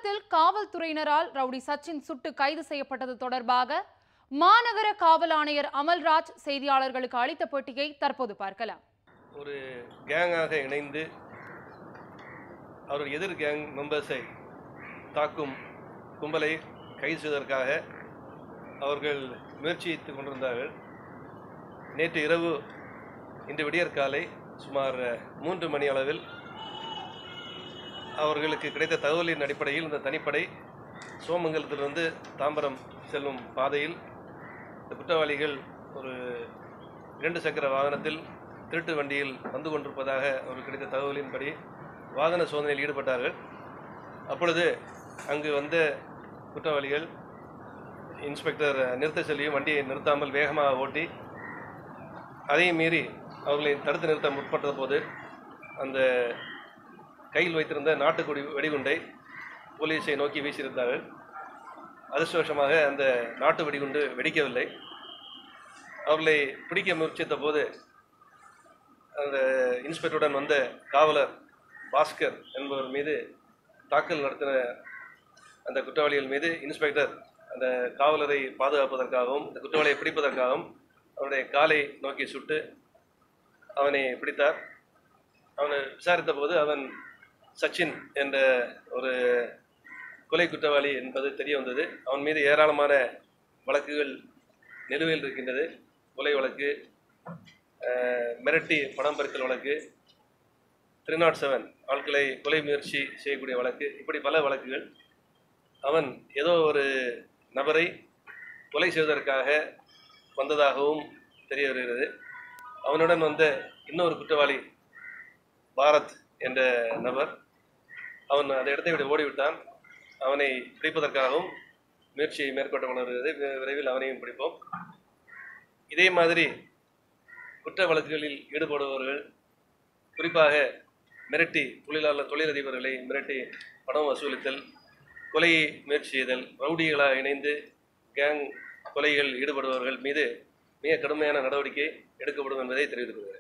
சேலத்தில் காவல்துறையினரால் ரவுடி சச்சின் சுட்டு கைது செய்யப்பட்டது தொடர்பாக மாநகர காவல் ஆணையர் அமல்ராஜ் செய்தியாளர்களுக்கு அளித்த பேட்டியை தற்போது பார்க்கலாம் ஒரு கேங்காக இணைந்து அவர் எதிர் கேங் மெம்பர்ஸை தாக்கும் கும்பலை கைது செய்வதற்காக அவர்கள் முயற்சித்துக் கொண்டிருந்தார்கள் நேற்று இரவு இன்று விடியற்காலை சுமார் மூன்று மணி அளவில் அவர்களுக்கு கிடைத்த தகவலின் அடிப்படையில் இந்த தனிப்படை சோமங்கலத்திலிருந்து தாம்பரம் செல்லும் பாதையில் இந்த குற்றவாளிகள் ஒரு இரண்டு சக்கர வாகனத்தில் திருட்டு வண்டியில் வந்து கொண்டிருப்பதாக அவருக்கு கிடைத்த தகவலின்படி வாகன சோதனையில் ஈடுபட்டார்கள் அப்பொழுது அங்கு வந்த குற்றவாளிகள் இன்ஸ்பெக்டர் நிறுத்த சொல்லியும் வண்டியை நிறுத்தாமல் வேகமாக ஓட்டி அதையும் மீறி அவர்களை தடுத்து நிறுத்த முற்பட்ட போது அந்த கையில் வைத்திருந்த நாட்டுக்கொடி வெடிகுண்டை போலீஸை நோக்கி வீசியிருந்தார்கள் அதிர்ஷ்டவசமாக அந்த நாட்டு வெடிகுண்டு வெடிக்கவில்லை அவர்களை பிடிக்க முயற்சித்த போது அந்த இன்ஸ்பெக்டருடன் வந்த காவலர் பாஸ்கர் என்பவர் மீது தாக்கல் நடத்தின அந்த குற்றவாளிகள் மீது இன்ஸ்பெக்டர் அந்த காவலரை பாதுகாப்பதற்காகவும் இந்த குற்றவாளியை பிடிப்பதற்காகவும் அவனுடைய காலை நோக்கி சுட்டு அவனை பிடித்தார் அவனை விசாரித்த போது அவன் சச்சின் என்ற ஒரு கொலை குற்றவாளி என்பது தெரிய வந்தது அவன் மீது ஏராளமான வழக்குகள் நிலுவையில் இருக்கின்றது கொலை வழக்கு அஹ், மிரட்டி பணம் பறித்தல் வழக்கு த்ரீ நாட் செவன் ஆட்களை கொலை முயற்சி செய்யக்கூடிய வழக்கு இப்படி பல வழக்குகள் அவன் ஏதோ ஒரு நபரை கொலை செய்வதற்காக வந்ததாகவும் தெரிய வருகிறது அவனுடன் வந்த இன்னொரு குற்றவாளி பாரத் என்ற நபர் அவன் அந்த இடத்தை விட்டு ஓடிவிட்டான் அவனை பிடிப்பதற்காகவும் முயற்சியை மேற்கொண்டு கொண்டிருக்கிறது வி- விரைவில் அவனையும் பிடிப்போம் இதே மாதிரி குற்ற வழக்குகளில் ஈடுபடுபவர்கள் குறிப்பாக மிரட்டி தொழிலாளர் தொழிலதிபர்களை மிரட்டி பணம் வசூலித்தல் கொலை முயற்சி செய்தல் ரவுடிகளாக இணைந்து கேங் கொலைகள் ஈடுபடுபவர்கள் மீது மிக கடுமையான நடவடிக்கை எடுக்கப்படும் என்பதை தெரிவித்துக் கொள்கிறேன்